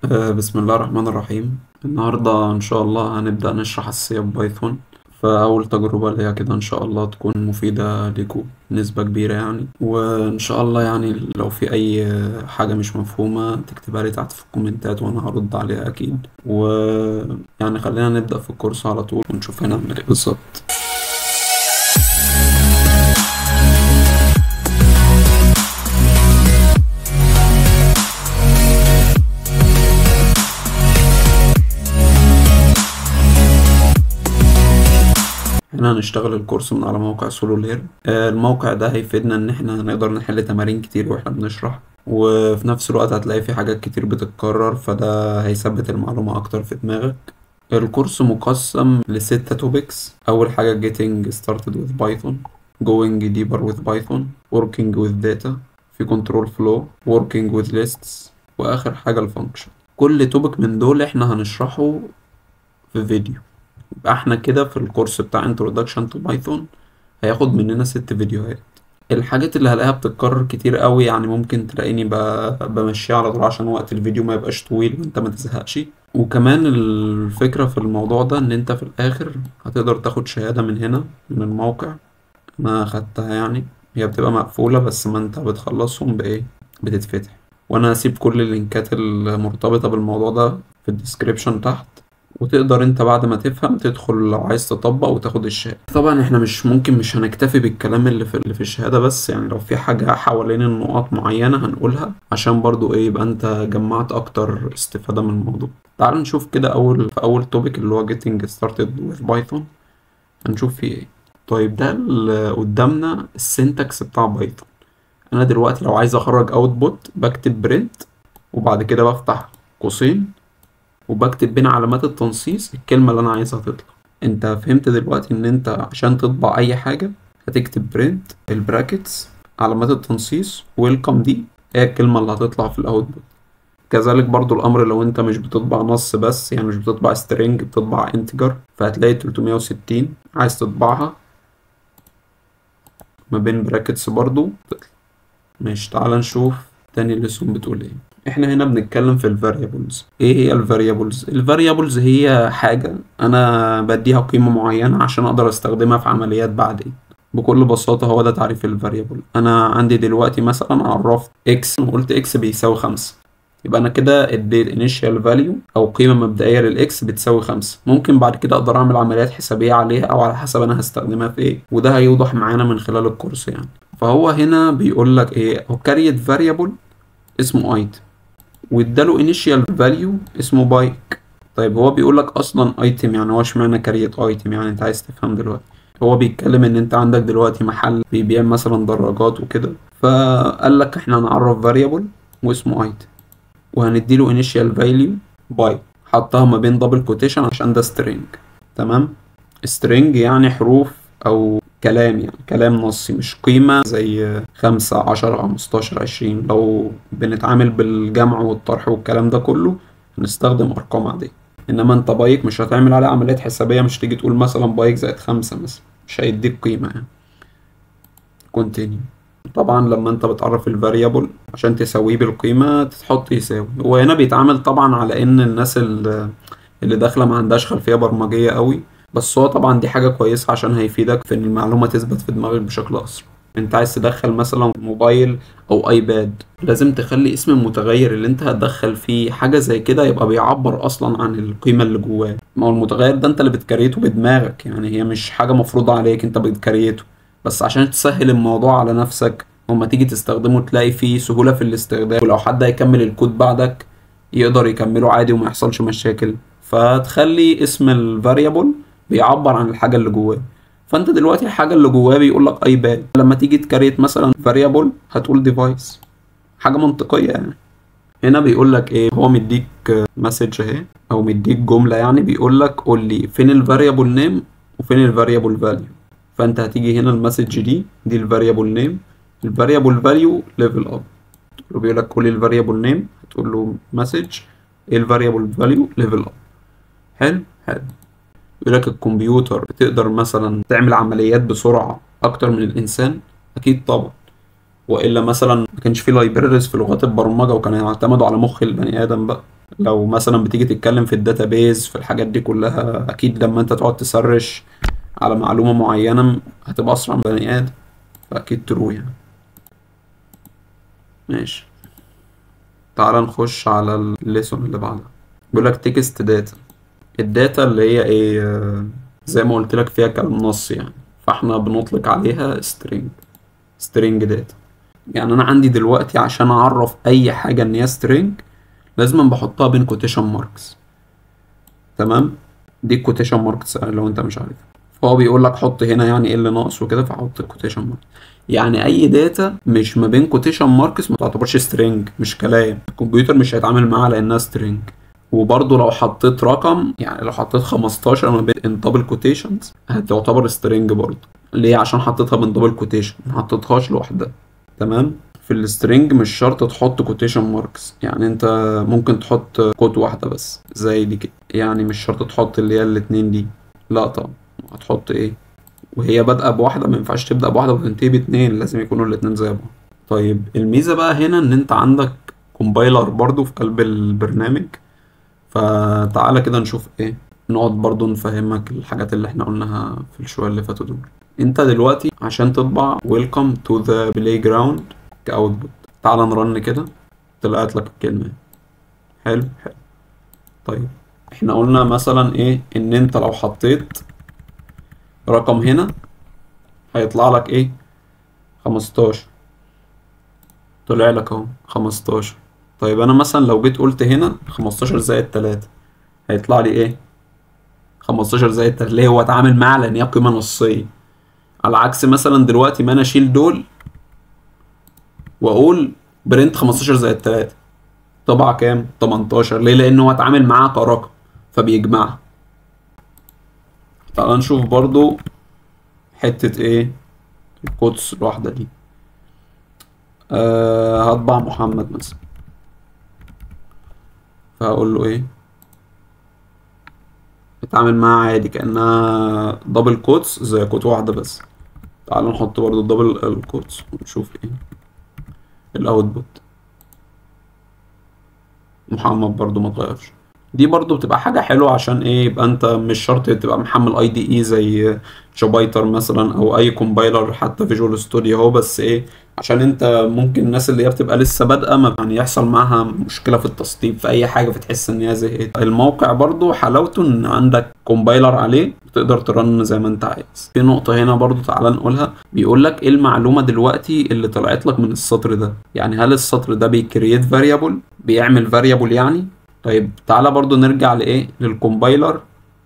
آه، بسم الله الرحمن الرحيم النهاردة إن شاء الله هنبدأ نشرح أساسيات بايثون فأول تجربة ليا كده إن شاء الله تكون مفيدة ليكم بنسبة كبيرة يعني وإن شاء الله يعني لو في أي حاجة مش مفهومة تكتبها لي تحت في الكومنتات وأنا هرد عليها أكيد ويعني خلينا نبدأ في الكورس على طول ونشوف هنعمل إيه بالظبط هنا هنشتغل الكورس من على موقع سولو لير آه، الموقع ده هيفيدنا ان احنا هنقدر نحل تمارين كتير واحنا بنشرح وفي نفس الوقت هتلاقي في حاجات كتير بتتكرر فده هيثبت المعلومة اكتر في دماغك الكورس مقسم لستة توبكس اول حاجة getting started with Python going deeper with Python working with data في control flow working with lists واخر حاجة الفانكشن كل توبك من دول احنا هنشرحه في فيديو يبقى احنا كده في الكورس بتاع introduction to Python هياخد مننا ست فيديوهات الحاجات اللي هلاقيها بتتكرر كتير قوي يعني ممكن تلاقيني ب- بمشيها على طول عشان وقت الفيديو ما يبقاش طويل وانت ما تزهقش وكمان الفكرة في الموضوع ده ان انت في الاخر هتقدر تاخد شهادة من هنا من الموقع انا خدتها يعني هي بتبقى مقفولة بس ما انت بتخلصهم بايه بتتفتح وانا هسيب كل اللينكات المرتبطة بالموضوع ده في الديسكريبشن تحت وتقدر انت بعد ما تفهم تدخل لو عايز تطبق وتاخد الشهادة طبعا احنا مش ممكن مش هنكتفي بالكلام اللي في اللي في الشهادة بس يعني لو في حاجة حوالين النقاط معينة هنقولها عشان برضو ايه يبقى انت جمعت اكتر استفادة من الموضوع تعال نشوف كده اول في اول توبيك اللي هو getting started with Python هنشوف فيه ايه طيب ده اللي قدامنا السنتكس بتاع بايثون انا دلوقتي لو عايز اخرج اوتبوت بكتب برنت وبعد كده بفتح قوسين وبكتب بين علامات التنصيص الكلمة اللي أنا عايزها تطلع أنت فهمت دلوقتي إن أنت عشان تطبع أي حاجة هتكتب برنت البراكتس علامات التنصيص ويلكم دي هي الكلمة اللي هتطلع في الأوتبوت كذلك برضو الأمر لو أنت مش بتطبع نص بس يعني مش بتطبع سترينج بتطبع انتجر فهتلاقي 360 عايز تطبعها ما بين براكتس برضو تطلع ماشي تعال نشوف تاني الليسون بتقول ايه احنا هنا بنتكلم في الفاريبلز ايه هي الفاريبلز الفاريبلز هي حاجة انا بديها قيمة معينة عشان اقدر استخدمها في عمليات بعدين بكل بساطة هو ده تعريف الفاريبل انا عندي دلوقتي مثلا عرفت اكس وقلت اكس بيساوي خمسة يبقى انا كده اديت initial value او قيمة مبدئية للاكس بتساوي خمسة ممكن بعد كده اقدر اعمل عمليات حسابية عليها او على حسب انا هستخدمها في ايه وده هيوضح معانا من خلال الكورس يعني فهو هنا بيقول لك ايه هو كاريت variable اسمه ايتم واداله initial value اسمه بايك طيب هو بيقول لك اصلا ايتم يعني هو اشمعنى كاريت ايتم يعني انت عايز تفهم دلوقتي هو بيتكلم ان انت عندك دلوقتي محل بيبيع مثلا دراجات وكده فقال لك احنا هنعرف variable واسمه ايتم وهنديله initial value باي حطها ما بين دبل كوتيشن عشان ده string تمام string يعني حروف او كلام يعني كلام نصي مش قيمة زي خمسة عشرة خمستاشر عشرين لو بنتعامل بالجمع والطرح والكلام ده كله هنستخدم أرقام عادية إنما أنت بايك مش هتعمل عليه عمليات حسابية مش تيجي تقول مثلا بايك زائد خمسة مثلا مش هيديك قيمة يعني continue طبعا لما انت بتعرف الفاريبل عشان تساويه بالقيمة تحط يساوي هو هنا بيتعامل طبعا على ان الناس اللي اللي داخلة ما عندهاش خلفية برمجية قوي بس هو طبعا دي حاجة كويسة عشان هيفيدك في ان المعلومة تثبت في دماغك بشكل اسرع انت عايز تدخل مثلا موبايل او ايباد لازم تخلي اسم المتغير اللي انت هتدخل فيه حاجة زي كده يبقى بيعبر اصلا عن القيمة اللي جواه ما هو المتغير ده انت اللي بتكريته بدماغك يعني هي مش حاجة مفروضة عليك انت بتكريته بس عشان تسهل الموضوع على نفسك وما تيجي تستخدمه تلاقي فيه سهولة في الاستخدام ولو حد هيكمل الكود بعدك يقدر يكمله عادي وما يحصلش مشاكل فتخلي اسم الفاريبل بيعبر عن الحاجة اللي جواه فانت دلوقتي الحاجة اللي جواه بيقول لك ايباد لما تيجي تكريت مثلا فاريبل هتقول ديفايس حاجة منطقية يعني هنا بيقول لك ايه هو مديك مسج اهي او مديك جملة يعني بيقول لك قول لي فين الفاريبل نيم وفين الفاريبل فاليو فانت هتيجي هنا المسج دي دي الفاريبل نيم الفاريبل فاليو ليفل اب بيقول لك قول لي الفاريبل نيم هتقول له مسج ايه الفاريبل فاليو ليفل اب حلو حلو يقول لك الكمبيوتر بتقدر مثلا تعمل عمليات بسرعة أكتر من الإنسان أكيد طبعا والا مثلا ما كانش في لايبريز في لغات البرمجه وكانوا يعتمدوا على مخ البني ادم بقى لو مثلا بتيجي تتكلم في الداتابيز في الحاجات دي كلها اكيد لما انت تقعد تسرش على معلومه معينه هتبقى اسرع من بني ادم فاكيد ترو يعني ماشي تعال نخش على الليسون اللي بعدها بيقول لك تكست داتا الداتا اللي هي ايه آه، زي ما قلت لك فيها كلام نص يعني فاحنا بنطلق عليها string string data يعني انا عندي دلوقتي عشان اعرف اي حاجه ان هي string لازم بحطها بين quotation marks تمام دي quotation marks لو انت مش عارف فهو بيقول لك حط هنا يعني ايه اللي ناقص وكده فحط quotation marks يعني اي داتا مش ما بين quotation marks ما تعتبرش string مش كلام الكمبيوتر مش هيتعامل معاها لانها string وبرضه لو حطيت رقم يعني لو حطيت 15 ما بين ان دبل كوتيشنز هتعتبر سترينج برضه ليه عشان حطيتها من دبل كوتيشن ما حطيتهاش لوحدها تمام في السترينج مش شرط تحط كوتيشن ماركس يعني انت ممكن تحط كوت واحده بس زي دي كده يعني مش شرط تحط اللي هي الاتنين دي لا طبعا هتحط ايه وهي بادئه بواحده ما ينفعش تبدا بواحده وتنتهي باتنين لازم يكونوا الاتنين زي بعض طيب الميزه بقى هنا ان انت عندك كومبايلر برضو في قلب البرنامج فتعالى كده نشوف ايه نقعد برضو نفهمك الحاجات اللي احنا قلناها في الشوية اللي فاتوا دول انت دلوقتي عشان تطبع welcome to the playground كاوتبوت تعال نرن كده طلعت لك الكلمة حلو حلو طيب احنا قلنا مثلا ايه ان انت لو حطيت رقم هنا هيطلع لك ايه خمستاشر طلع لك اهو خمستاشر طيب انا مثلا لو جيت قلت هنا خمستاشر زائد تلاتة هيطلع لي ايه خمستاشر زائد تلاتة ليه هو اتعامل معاه لان هي قيمة نصية على عكس مثلا دلوقتي ما انا اشيل دول واقول برنت خمستاشر زائد تلاتة طبعا كام 18 ليه لان هو اتعامل معاها كرقم فبيجمعها تعال نشوف برضو حتة ايه القدس الواحدة دي أه هطبع محمد مثلا فهقول له ايه اتعامل معاها عادي كأنها دبل كوتس زي كوت واحدة بس تعال نحط برضو دبل الكوتس ونشوف ايه الاوتبوت محمد برضو ما اتغيرش دي برضو بتبقى حاجة حلوة عشان ايه يبقى انت مش شرط تبقى محمل اي دي اي زي جوبايتر مثلا او اي كومبايلر حتى فيجوال ستوديو اهو بس ايه عشان انت ممكن الناس اللي هي بتبقى لسه بادئه ما يعني يحصل معاها مشكله في التسطيب في اي حاجه فتحس ان هي زهقت الموقع برضو حلاوته ان عندك كومبايلر عليه تقدر ترن زي ما انت عايز في نقطه هنا برضو تعالى نقولها بيقول لك ايه المعلومه دلوقتي اللي طلعت لك من السطر ده يعني هل السطر ده بيكريت فاريبل بيعمل فاريبل يعني طيب تعالى برضو نرجع لايه للكومبايلر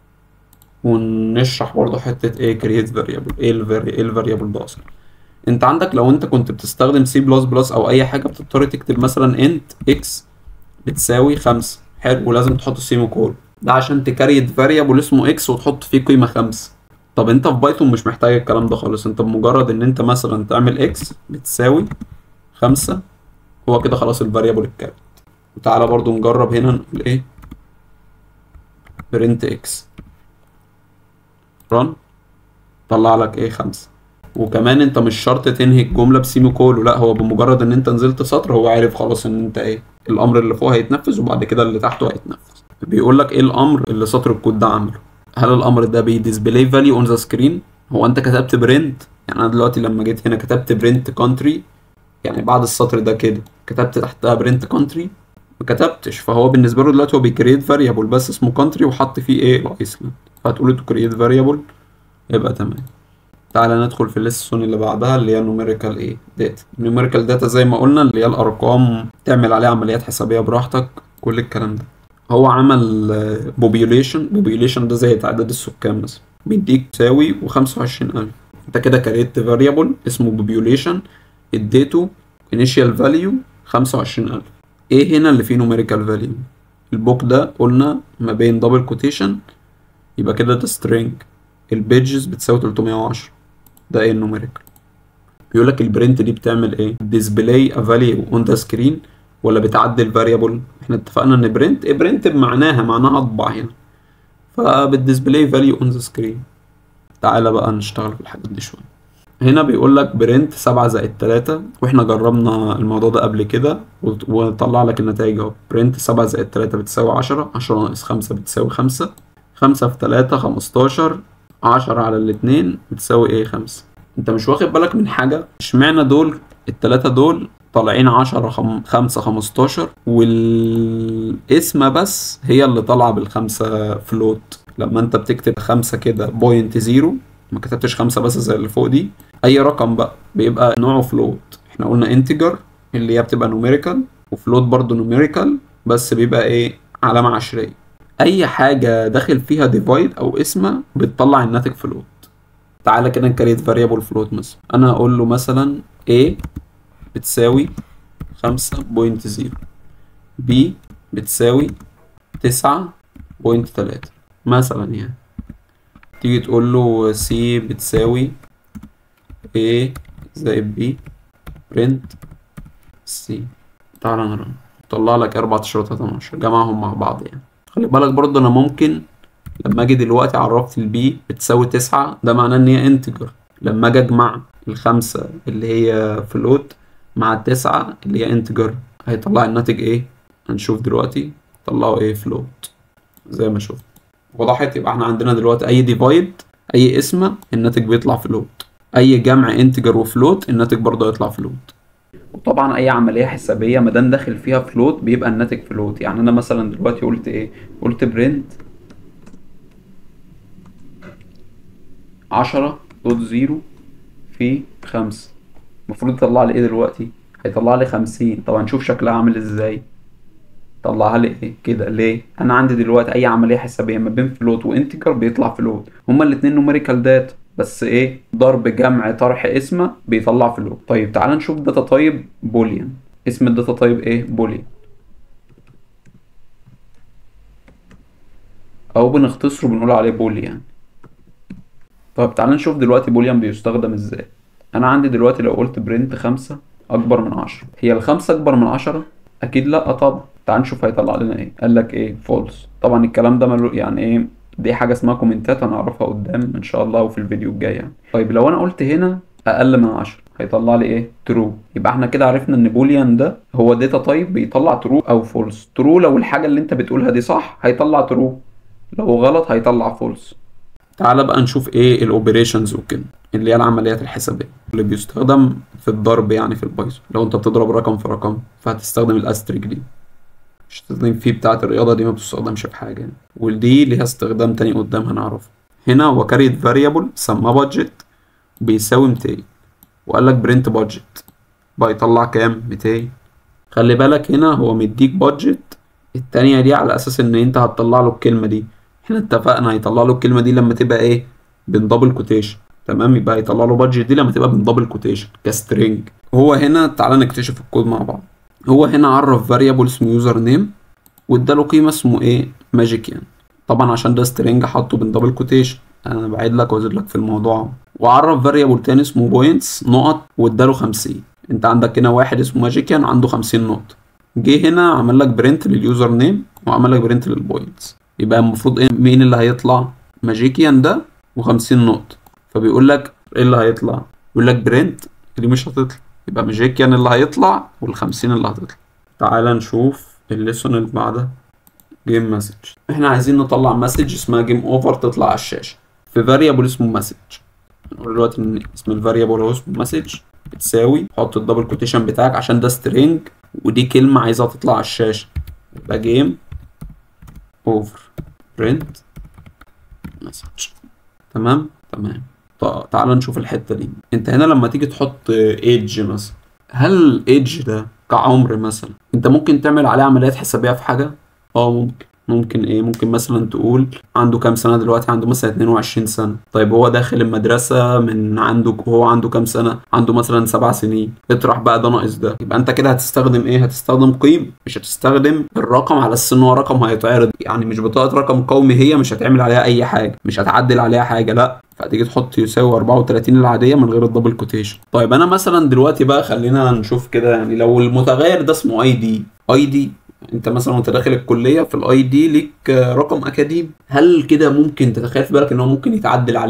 ونشرح برضو حته ايه كرييت فاريبل ايه الفاري ايه الفاريبل ده اصلا انت عندك لو انت كنت بتستخدم سي بلس بلس او اي حاجه بتضطر تكتب مثلا انت اكس بتساوي خمسة حلو ولازم تحط سيمو كول ده عشان تكريت فاريبل اسمه اكس وتحط فيه قيمه خمسة طب انت في بايثون مش محتاج الكلام ده خالص انت بمجرد ان انت مثلا تعمل اكس بتساوي خمسة هو كده خلاص الفاريبل اتكرت وتعالى برضو نجرب هنا نقول ايه برنت اكس رن طلع لك ايه خمسة وكمان انت مش شرط تنهي الجمله بسيمي كول لا هو بمجرد ان انت نزلت سطر هو عارف خلاص ان انت ايه الامر اللي فوق هيتنفذ وبعد كده اللي تحته هيتنفذ بيقول لك ايه الامر اللي سطر الكود ده عامله هل الامر ده بيديسبلاي فاليو اون ذا سكرين هو انت كتبت برنت يعني انا دلوقتي لما جيت هنا كتبت برنت كونتري يعني بعد السطر ده كده كتبت تحتها برنت كونتري ما كتبتش فهو بالنسبه له دلوقتي هو بيكريت فاريبل بس اسمه كونتري وحط فيه ايه الايسلاند فهتقول له كريت فاريبل يبقى تمام تعالى ندخل في الليسون اللي بعدها اللي هي نوميريكال ايه داتا نوميريكال داتا زي ما قلنا اللي هي الارقام تعمل عليها عمليات حسابيه براحتك كل الكلام ده هو عمل بوبيوليشن بوبيوليشن ده زي تعداد السكان مثلا بيديك تساوي و25000 انت كده كريت فاريبل اسمه بوبيوليشن اديته انيشال فاليو 25000 ايه هنا اللي فيه نوميريكال فاليو البوك ده قلنا ما بين دبل كوتيشن يبقى كده ده سترينج البيجز بتساوي 310 ده ايه النوميريكال بيقول لك البرنت دي بتعمل ايه ديسبلاي ا فاليو اون ذا سكرين ولا بتعدل فاريبل احنا اتفقنا ان برنت ايه برنت بمعناها معناها اطبع هنا فبتديسبلاي فاليو اون ذا سكرين تعالى بقى نشتغل في الحاجات دي شويه هنا بيقول لك برنت سبعة زائد تلاتة واحنا جربنا الموضوع ده قبل كده وط- وطلع لك النتائج اهو برنت سبعة زائد تلاتة بتساوي عشرة عشرة ناقص خمسة بتساوي خمسة خمسة في تلاتة خمستاشر عشرة على الاتنين بتساوي ايه خمسة انت مش واخد بالك من حاجة اشمعنى دول التلاتة دول طالعين عشرة خم... خمسة خمستاشر والاسم بس هي اللي طالعة بالخمسة فلوت لما انت بتكتب خمسة كده بوينت زيرو ما كتبتش خمسة بس زي اللي فوق دي اي رقم بقى بيبقى نوعه فلوت احنا قلنا انتجر اللي هي بتبقى نوميريكال وفلوت برضه نوميريكال بس بيبقى ايه علامة عشرية اي حاجة داخل فيها ديفايد او اسمها بتطلع الناتج فلوت تعالى كده نكريت فاريبل فلوت مثلا انا هقول له مثلا a بتساوي خمسة بوينت زيرو b بتساوي تسعة بوينت تلاتة مثلا يعني تيجي تقول له c بتساوي a زائد b print c تعال نرن طلع لك أربعة تلاتة اتناشر جمعهم مع بعض يعني خلي بالك برضه أنا ممكن لما أجي دلوقتي عرفت البي بتساوي تسعة ده معناه إن هي انتجر لما أجي أجمع الخمسة اللي هي فلوت مع التسعة اللي هي انتجر هيطلع الناتج إيه هنشوف دلوقتي طلعوا إيه فلوت زي ما شفت وضحت يبقى احنا عندنا دلوقتي أي ديفايد أي اسم الناتج بيطلع فلوت أي جمع انتجر وفلوت الناتج برضه هيطلع فلوت وطبعا اي عمليه حسابيه ما دام داخل فيها فلوت بيبقى الناتج فلوت يعني انا مثلا دلوقتي قلت ايه قلت برنت عشرة دوت زيرو في خمسة المفروض يطلع لي ايه دلوقتي هيطلع لي خمسين طب هنشوف شكلها عامل ازاي طلعها لي ايه كده ليه انا عندي دلوقتي اي عمليه حسابيه ما بين فلوت وانتجر بيطلع فلوت هما الاتنين نوميريكال داتا بس ايه ضرب جمع طرح اسم بيطلع فلوت طيب تعال نشوف داتا تايب بوليان اسم الداتا تايب ايه بوليان او بنختصره بنقول عليه بوليان طيب تعال نشوف دلوقتي بوليان بيستخدم ازاي انا عندي دلوقتي لو قلت برنت خمسة اكبر من عشرة هي الخمسة اكبر من عشرة اكيد لا طبعا تعال نشوف هيطلع لنا ايه قال لك ايه فولس طبعا الكلام ده ملو يعني ايه دي حاجه اسمها كومنتات هنعرفها قدام ان شاء الله وفي الفيديو الجاي يعني طيب لو انا قلت هنا اقل من 10 هيطلع لي ايه ترو يبقى احنا كده عرفنا ان بوليان ده هو داتا تايب بيطلع ترو او فولس ترو لو الحاجه اللي انت بتقولها دي صح هيطلع ترو لو غلط هيطلع فولس تعال بقى نشوف ايه الاوبريشنز وكده اللي هي العمليات الحسابيه اللي بيستخدم في الضرب يعني في البايثون لو انت بتضرب رقم في رقم فهتستخدم الاستريك دي مش تستخدم فيه بتاعة الرياضة دي ما بتستخدمش في حاجة يعني. ودي ليها استخدام تاني قدام هنعرفه هنا هو كاريت فاريبل سماه بادجت بيساوي 200 وقال لك برنت بادجت بقى يطلع كام 200 خلي بالك هنا هو مديك بادجت التانية دي على اساس ان انت هتطلع له الكلمة دي احنا اتفقنا هيطلع له الكلمة دي لما تبقى ايه بندبل كوتيشن تمام يبقى هيطلع له بادجت دي لما تبقى بندبل كوتيشن كسترينج هو هنا تعالى نكتشف الكود مع بعض هو هنا عرف فاريبل اسمه يوزر نيم واداله قيمه اسمه ايه ماجيكيان طبعا عشان ده سترينج حاطه بين دبل كوتيشن انا بعيد لك وازيد لك في الموضوع وعرف فاريبل تاني اسمه بوينتس نقط واداله 50 انت عندك هنا واحد اسمه ماجيكيان عنده 50 نقطه جه هنا عمل لك برنت لليوزر نيم وعمل لك برنت للبوينتس يبقى المفروض ايه مين اللي هيطلع ماجيكيان ده و50 نقطه فبيقول لك ايه اللي هيطلع يقول لك برنت دي مش هتطلع يبقى ماجيكيان اللي هيطلع وال50 اللي هتطلع تعال نشوف الليسون اللي بعدها جيم مسج احنا عايزين نطلع مسج اسمها جيم اوفر تطلع على الشاشه في فاريبل اسمه مسج هنقول دلوقتي ان اسم الفاريبل هو اسمه مسج بتساوي حط الدبل كوتيشن بتاعك عشان ده سترينج ودي كلمه عايزها تطلع على الشاشه يبقى جيم اوفر برنت مسج تمام تمام طيب تعال نشوف الحته دي انت هنا لما تيجي تحط ايدج مثلا هل الايدج ده كعمر مثلا انت ممكن تعمل عليه عمليات حسابيه في حاجه اه ممكن ممكن ايه ممكن مثلا تقول عنده كام سنه دلوقتي عنده مثلا 22 سنه طيب هو داخل المدرسه من عنده هو عنده كام سنه عنده مثلا سبع سنين اطرح بقى ده ناقص ده يبقى انت كده هتستخدم ايه هتستخدم قيم مش هتستخدم الرقم على اساس ان هو رقم هيتعرض يعني مش بطاقه رقم قومي هي مش هتعمل عليها اي حاجه مش هتعدل عليها حاجه لا فتيجي تحط يساوي 34 العاديه من غير الدبل كوتيشن طيب انا مثلا دلوقتي بقى خلينا نشوف كده يعني لو المتغير ده اسمه اي دي اي دي انت مثلا وانت داخل الكليه في الاي دي ليك رقم اكاديمي هل كده ممكن تتخيل في بالك ان هو ممكن يتعدل عليه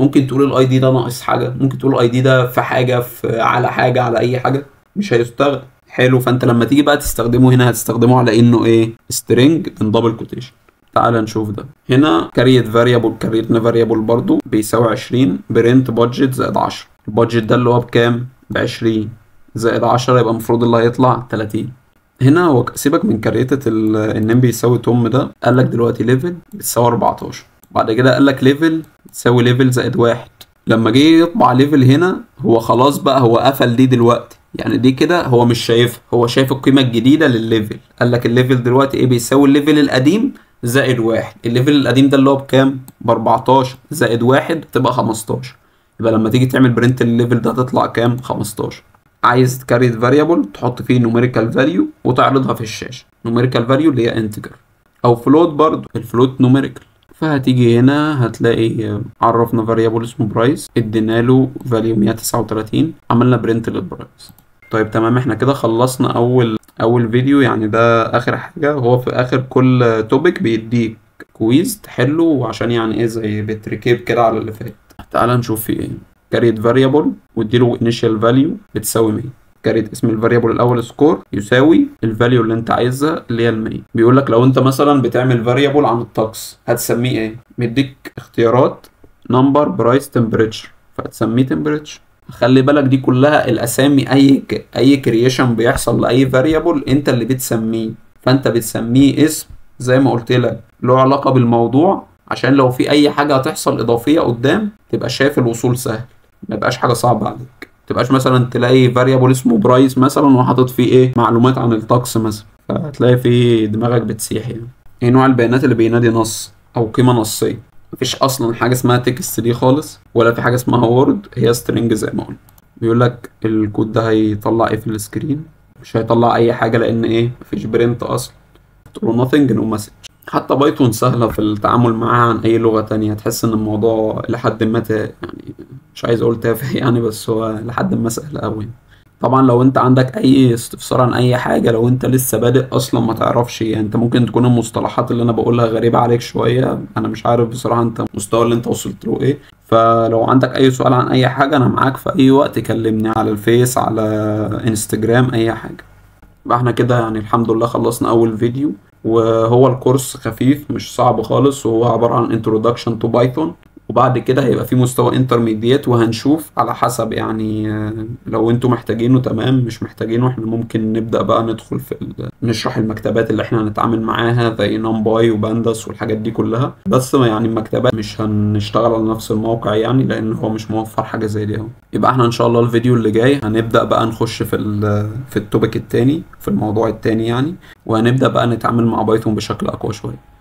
ممكن تقول الاي دي ده ناقص حاجه ممكن تقول الاي دي ده في حاجه في على حاجه على اي حاجه مش هيستخدم حلو فانت لما تيجي بقى تستخدمه هنا هتستخدمه على انه ايه string من دبل كوتيشن تعال نشوف ده هنا كريت فاريبل كريتنا فاريبل برضو بيساوي 20 برنت بادجت زائد 10 البادجت ده اللي هو بكام ب 20 زائد 10 يبقى المفروض اللي هيطلع 30 هنا هو سيبك من كريتة النم بيساوي توم ده قال لك دلوقتي ليفل بتساوي 14 بعد كده قال لك ليفل تساوي ليفل زائد واحد لما جه يطبع ليفل هنا هو خلاص بقى هو قفل دي دلوقتي يعني دي كده هو مش شايفها هو شايف القيمة الجديدة للليفل قال لك الليفل دلوقتي ايه بيساوي الليفل القديم زائد واحد الليفل القديم ده اللي هو بكام ب 14 زائد واحد تبقى 15 يبقى لما تيجي تعمل برنت الليفل ده تطلع كام 15 عايز تكريت فاريبل تحط فيه نوميريكال فاليو وتعرضها في الشاشة نوميريكال فاليو اللي هي انتجر او فلوت برضو الفلوت نوميريكال فهتيجي هنا هتلاقي عرفنا فاريبل اسمه برايس ادينا له فاليو 139 عملنا برنت للبرايس طيب تمام احنا كده خلصنا اول اول فيديو يعني ده اخر حاجه هو في اخر كل توبيك بيديك كويز تحله عشان يعني ايه زي بتركيب كده على اللي فات تعال نشوف في ايه كاريت فاريبل واديله initial فاليو بتساوي 100 كاريت اسم الفاريبل الاول سكور يساوي الفاليو اللي انت عايزها اللي هي ال 100 بيقول لك لو انت مثلا بتعمل فاريبل عن الطقس هتسميه ايه مديك اختيارات نمبر برايس تمبريتشر فهتسميه تمبريتشر خلي بالك دي كلها الاسامي اي ك... اي كرييشن بيحصل لاي فاريبل انت اللي بتسميه فانت بتسميه اسم زي ما قلت لك له علاقه بالموضوع عشان لو في اي حاجه هتحصل اضافيه قدام تبقى شايف الوصول سهل ما يبقاش حاجه صعبه عليك تبقاش مثلا تلاقي فاريبل اسمه برايس مثلا وحاطط فيه ايه معلومات عن الطقس مثلا فهتلاقي في دماغك بتسيح يعني ايه نوع البيانات اللي بينادي نص او قيمه نصيه مفيش اصلا حاجه اسمها تكست دي خالص ولا في حاجه اسمها وورد هي سترينج زي ما قلنا بيقول لك الكود ده هيطلع ايه في السكرين مش هيطلع اي حاجه لان ايه مفيش برنت اصلا تقول له nothing no message حتى بايثون سهله في التعامل معاها عن اي لغه تانية تحس ان الموضوع لحد ما يعني مش عايز اقول تافه يعني بس هو لحد ما سهل قوي طبعا لو انت عندك اي استفسار عن اي حاجه لو انت لسه بادئ اصلا ما تعرفش يعني انت ممكن تكون المصطلحات اللي انا بقولها غريبه عليك شويه انا مش عارف بصراحه انت المستوى اللي انت وصلت له ايه فلو عندك اي سؤال عن اي حاجه انا معاك في اي وقت كلمني على الفيس على انستجرام اي حاجه يبقى احنا كده يعني الحمد لله خلصنا اول فيديو وهو الكورس خفيف مش صعب خالص وهو عبارة عن introduction to Python وبعد كده هيبقى في مستوى انترميديت وهنشوف على حسب يعني لو انتوا محتاجينه تمام مش محتاجينه احنا ممكن نبدأ بقى ندخل في ال... نشرح المكتبات اللي احنا هنتعامل معاها زي نمباي وبانداس والحاجات دي كلها بس يعني المكتبات مش هنشتغل على نفس الموقع يعني لان هو مش موفر حاجة زي دي اهو يبقى احنا ان شاء الله الفيديو اللي جاي هنبدأ بقى نخش في ال... في التوبيك التاني في الموضوع التاني يعني وهنبدأ بقى نتعامل مع بايثون بشكل اقوى شوية